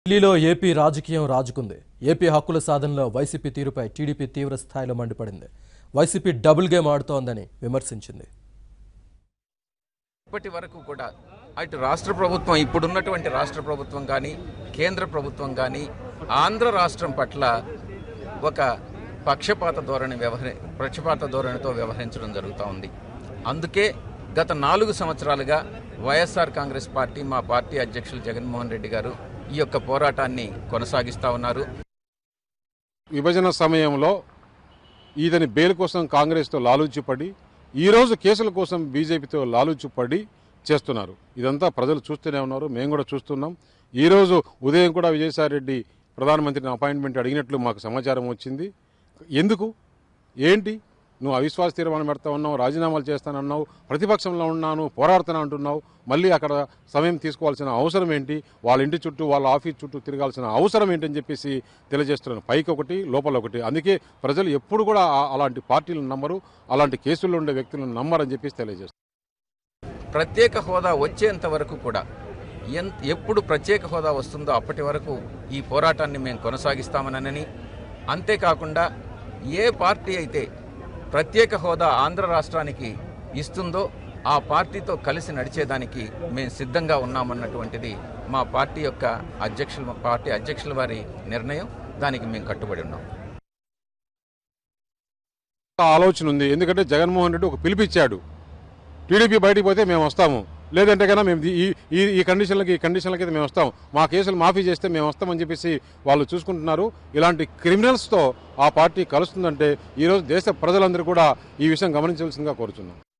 ఢిల్లీలో ఏపీ రాజకీయం రాజుకుంది ఏపీ హక్కుల సాధనలో వైసీపీ తీరుపై టీడీపీ తీవ్ర స్థాయిలో మండిపడింది వైసీపీ డబుల్ గేమ్ ఆడుతోందని విమర్శించింది ఇప్పటి వరకు కూడా అటు రాష్ట్ర ప్రభుత్వం ఇప్పుడున్నటువంటి రాష్ట్ర ప్రభుత్వం కానీ కేంద్ర ప్రభుత్వం కానీ ఆంధ్ర రాష్ట్రం పట్ల ఒక పక్షపాత ధోరణి వ్యవహరి పక్షపాత ధోరణితో వ్యవహరించడం జరుగుతూ ఉంది అందుకే గత నాలుగు సంవత్సరాలుగా వైఎస్ఆర్ కాంగ్రెస్ పార్టీ మా పార్టీ అధ్యక్షులు జగన్మోహన్ రెడ్డి గారు ఈ యొక్క పోరాటాన్ని కొనసాగిస్తూ ఉన్నారు విభజన సమయంలో ఈతని బెయిల్ కోసం కాంగ్రెస్తో లాలూచిపడి ఈరోజు కేసుల కోసం బీజేపీతో లాలూచిపడి చేస్తున్నారు ఇదంతా ప్రజలు చూస్తూనే ఉన్నారు మేము కూడా చూస్తున్నాం ఈరోజు ఉదయం కూడా విజయసాయిరెడ్డి ప్రధానమంత్రిని అపాయింట్మెంట్ అడిగినట్లు మాకు సమాచారం వచ్చింది ఎందుకు ఏంటి నువ్వు అవిశ్వాస తీర్మానం పెడతా ఉన్నావు రాజీనామాలు చేస్తానన్నావు ప్రతిపక్షంలో ఉన్నాను పోరాడుతాను అంటున్నావు మళ్ళీ అక్కడ సమయం తీసుకోవాల్సిన అవసరం ఏంటి వాళ్ళ ఇంటి చుట్టూ వాళ్ళ ఆఫీస్ చుట్టూ తిరగాల్సిన అవసరం ఏంటని చెప్పేసి తెలియజేస్తున్నాను పైకి ఒకటి లోపల ఒకటి అందుకే ప్రజలు ఎప్పుడు కూడా ఆ- అలాంటి పార్టీలను నమ్మరు అలాంటి కేసుల్లో ఉండే వ్యక్తులను నమ్మరని చెప్పేసి తెలియజేస్తారు ప్రత్యేక హోదా వచ్చేంత వరకు కూడా ఎన్ ఎప్పుడు ప్రత్యేక హోదా వస్తుందో అప్పటి వరకు ఈ పోరాటాన్ని మేము కొనసాగిస్తామనని అంతేకాకుండా ఏ పార్టీ అయితే ప్రత్యేక హోదా ఆంధ్ర రాష్ట్రానికి ఇస్తుందో ఆ పార్టీతో కలిసి నడిచేదానికి మేము సిద్ధంగా ఉన్నామన్నటువంటిది మా పార్టీ యొక్క అధ్యక్షుల పార్టీ అధ్యక్షుల వారి నిర్ణయం దానికి మేము కట్టుబడి ఉన్నాం ఆ ఆలోచన ఉంది ఎందుకంటే జగన్మోహన్ రెడ్డి ఒక పిలిపిచ్చాడు టీడీపీ బయటికి పోతే మేము వస్తాము లేదంటే కన్నా మేము ఈ ఈ ఈ కండిషన్లకి ఈ కండిషన్లకి అయితే మేము వస్తాం మా కేసులు మాఫీ చేస్తే మేము వస్తామని చెప్పేసి వాళ్ళు చూసుకుంటున్నారు ఇలాంటి క్రిమినల్స్తో ఆ పార్టీ కలుస్తుందంటే ఈరోజు దేశ ప్రజలందరూ కూడా ఈ విషయం గమనించవలసిందిగా కోరుతున్నాం